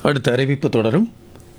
அடுத்த அறிவிப்பு தொடரும்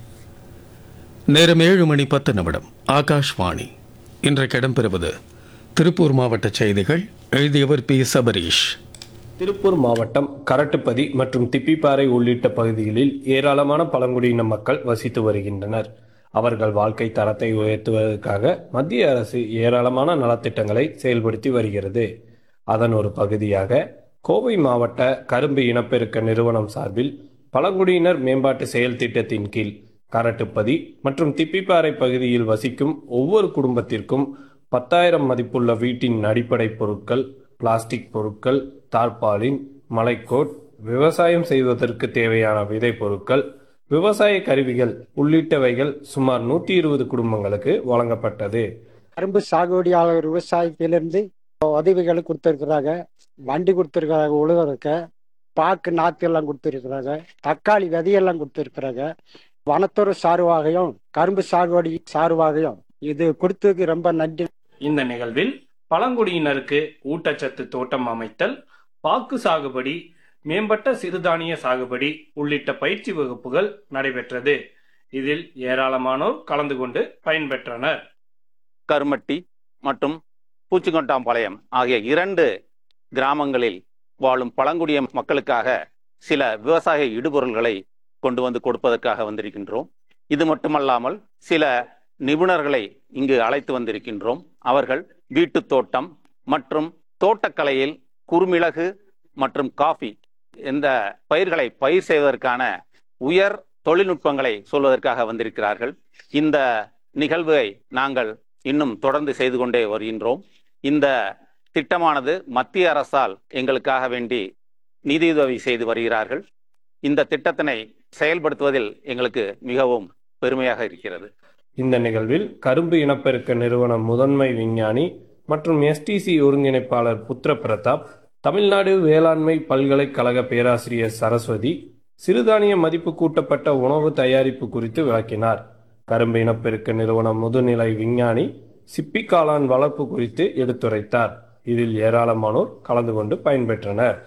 நேரம் ஏழு மணி பத்து நிமிடம் ஆகாஷ்வாணி இன்றைக்கு இடம்பெறுவது திருப்பூர் மாவட்ட செய்திகள் எழுதியவர் பி சபரீஷ் திருப்பூர் மாவட்டம் கரட்டுப்பதி மற்றும் திப்பிப்பாறை உள்ளிட்ட பகுதிகளில் ஏராளமான பழங்குடியின மக்கள் வசித்து வருகின்றனர் அவர்கள் வாழ்க்கை தரத்தை உயர்த்துவதற்காக மத்திய அரசு ஏராளமான நலத்திட்டங்களை செயல்படுத்தி வருகிறது அதன் ஒரு பகுதியாக கோவை மாவட்ட கரும்பு இனப்பெருக்க நிறுவனம் சார்பில் பழங்குடியினர் மேம்பாட்டு செயல் திட்டத்தின் கீழ் கரட்டுப்பதி மற்றும் திப்பிப்பாறை பகுதியில் வசிக்கும் ஒவ்வொரு குடும்பத்திற்கும் பத்தாயிரம் மதிப்புள்ள வீட்டின் அடிப்படை பொருட்கள் பிளாஸ்டிக் பொருட்கள் தார்பாலின் மலைக்கோட் விவசாயம் செய்வதற்கு தேவையான விதை பொருட்கள் விவசாய கருவிகள் உள்ளிட்டவைகள் சுமார் நூற்றி இருபது குடும்பங்களுக்கு வழங்கப்பட்டது கரும்பு சாகுபடியாளர் விவசாயத்திலிருந்து உதவிகள் கொடுத்துருக்குறாங்க வண்டி கொடுத்துருக்குறாங்க உழுவதற்கு பாக்கு நாத்து எல்லாம் கொடுத்துருக்குறாங்க தக்காளி விதையெல்லாம் கொடுத்துருக்குறாங்க வனத்துறை சார்பாகையும் கரும்பு சாகுபடி சார்பாகையும் இது கொடுத்ததுக்கு ரொம்ப நன்றி இந்த நிகழ்வில் பழங்குடியினருக்கு ஊட்டச்சத்து தோட்டம் அமைத்தல் பாக்கு சாகுபடி மேம்பட்ட சிறுதானிய சாகுபடி உள்ளிட்ட பயிற்சி வகுப்புகள் நடைபெற்றது இதில் ஏராளமானோர் கலந்து கொண்டு பயன்பெற்றனர் கருமட்டி மற்றும் பூச்சிக்கொண்டாம்பாளையம் ஆகிய இரண்டு கிராமங்களில் வாழும் பழங்குடிய மக்களுக்காக சில விவசாய இடுபொருள்களை கொண்டு வந்து கொடுப்பதற்காக வந்திருக்கின்றோம் இது மட்டுமல்லாமல் சில நிபுணர்களை இங்கு அழைத்து வந்திருக்கின்றோம் அவர்கள் வீட்டுத் தோட்டம் மற்றும் தோட்டக்கலையில் குறுமிளகு மற்றும் காஃபி இந்த பயிர்களை பயிர் செய்வதற்கான உயர் தொழில்நுட்பங்களை சொல்வதற்காக வந்திருக்கிறார்கள் இந்த நிகழ்வை நாங்கள் இன்னும் தொடர்ந்து செய்து கொண்டே வருகின்றோம் இந்த திட்டமானது மத்திய அரசால் எங்களுக்காக வேண்டி நிதியுதவி செய்து வருகிறார்கள் இந்த திட்டத்தினை செயல்படுத்துவதில் எங்களுக்கு மிகவும் பெருமையாக இருக்கிறது இந்த நிகழ்வில் கரும்பு இனப்பெருக்க நிறுவன முதன்மை விஞ்ஞானி மற்றும் எஸ்டிசி ஒருங்கிணைப்பாளர் புத்திர பிரதாப் தமிழ்நாடு வேளாண்மை பல்கலைக்கழக பேராசிரியர் சரஸ்வதி சிறுதானிய மதிப்பு கூட்டப்பட்ட உணவு தயாரிப்பு குறித்து விளக்கினார் கரும்பு இனப்பெருக்க நிறுவன முதுநிலை விஞ்ஞானி சிப்பி காளான் வளர்ப்பு குறித்து எடுத்துரைத்தார் இதில் ஏராளமானோர் கலந்து கொண்டு பயன்பெற்றனர்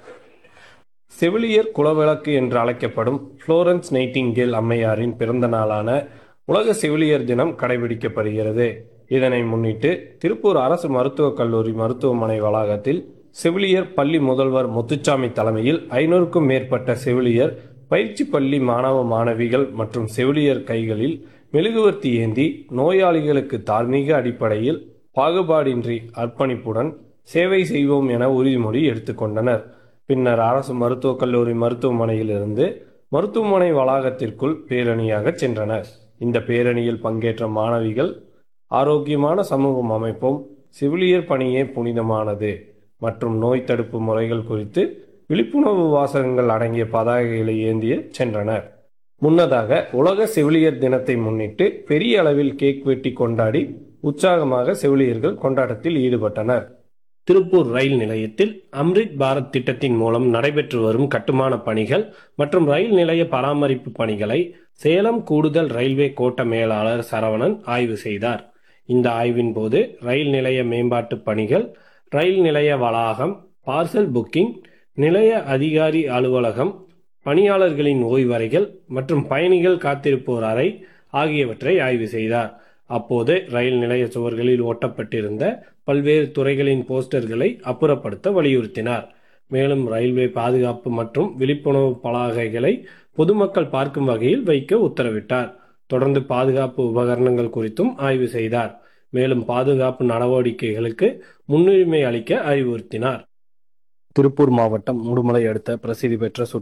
செவிலியர் குலவிளக்கு என்று அழைக்கப்படும் புளோரன்ஸ் நைட்டிங்கேல் அம்மையாரின் பிறந்த நாளான உலக செவிலியர் தினம் கடைபிடிக்கப்படுகிறது இதனை முன்னிட்டு திருப்பூர் அரசு மருத்துவக் கல்லூரி மருத்துவமனை வளாகத்தில் செவிலியர் பள்ளி முதல்வர் முத்துச்சாமி தலைமையில் ஐநூறுக்கும் மேற்பட்ட செவிலியர் பயிற்சி பள்ளி மாணவ மாணவிகள் மற்றும் செவிலியர் கைகளில் மெழுகுவர்த்தி ஏந்தி நோயாளிகளுக்கு தார்மீக அடிப்படையில் பாகுபாடின்றி அர்ப்பணிப்புடன் சேவை செய்வோம் என உறுதிமொழி எடுத்துக்கொண்டனர் பின்னர் அரசு மருத்துவக் கல்லூரி மருத்துவமனையிலிருந்து மருத்துவமனை வளாகத்திற்குள் பேரணியாக சென்றனர் இந்த பேரணியில் பங்கேற்ற மாணவிகள் ஆரோக்கியமான சமூகம் அமைப்போம் செவிலியர் பணியே புனிதமானது மற்றும் நோய் தடுப்பு முறைகள் குறித்து விழிப்புணர்வு வாசகங்கள் அடங்கிய பதாகைகளை ஏந்திய சென்றனர் முன்னதாக உலக செவிலியர் தினத்தை முன்னிட்டு பெரிய அளவில் கேக் வெட்டி கொண்டாடி உற்சாகமாக செவிலியர்கள் கொண்டாட்டத்தில் ஈடுபட்டனர் திருப்பூர் ரயில் நிலையத்தில் அம்ரித் பாரத் திட்டத்தின் மூலம் நடைபெற்று வரும் கட்டுமான பணிகள் மற்றும் ரயில் நிலைய பராமரிப்பு பணிகளை சேலம் கூடுதல் ரயில்வே கோட்ட மேலாளர் சரவணன் ஆய்வு செய்தார் இந்த ஆய்வின் போது ரயில் நிலைய மேம்பாட்டு பணிகள் ரயில் நிலைய வளாகம் பார்சல் புக்கிங் நிலைய அதிகாரி அலுவலகம் பணியாளர்களின் ஓய்வறைகள் மற்றும் பயணிகள் காத்திருப்போர் அறை ஆகியவற்றை ஆய்வு செய்தார் அப்போது ரயில் நிலைய சுவர்களில் ஒட்டப்பட்டிருந்த பல்வேறு துறைகளின் போஸ்டர்களை அப்புறப்படுத்த வலியுறுத்தினார் மேலும் ரயில்வே பாதுகாப்பு மற்றும் விழிப்புணர்வு பலகைகளை பொதுமக்கள் பார்க்கும் வகையில் வைக்க உத்தரவிட்டார் தொடர்ந்து பாதுகாப்பு உபகரணங்கள் குறித்தும் ஆய்வு செய்தார் மேலும் பாதுகாப்பு நடவடிக்கைகளுக்கு முன்னுரிமை அளிக்க அறிவுறுத்தினார் திருப்பூர் மாவட்டம் முடுமலை அடுத்த பிரசித்தி பெற்ற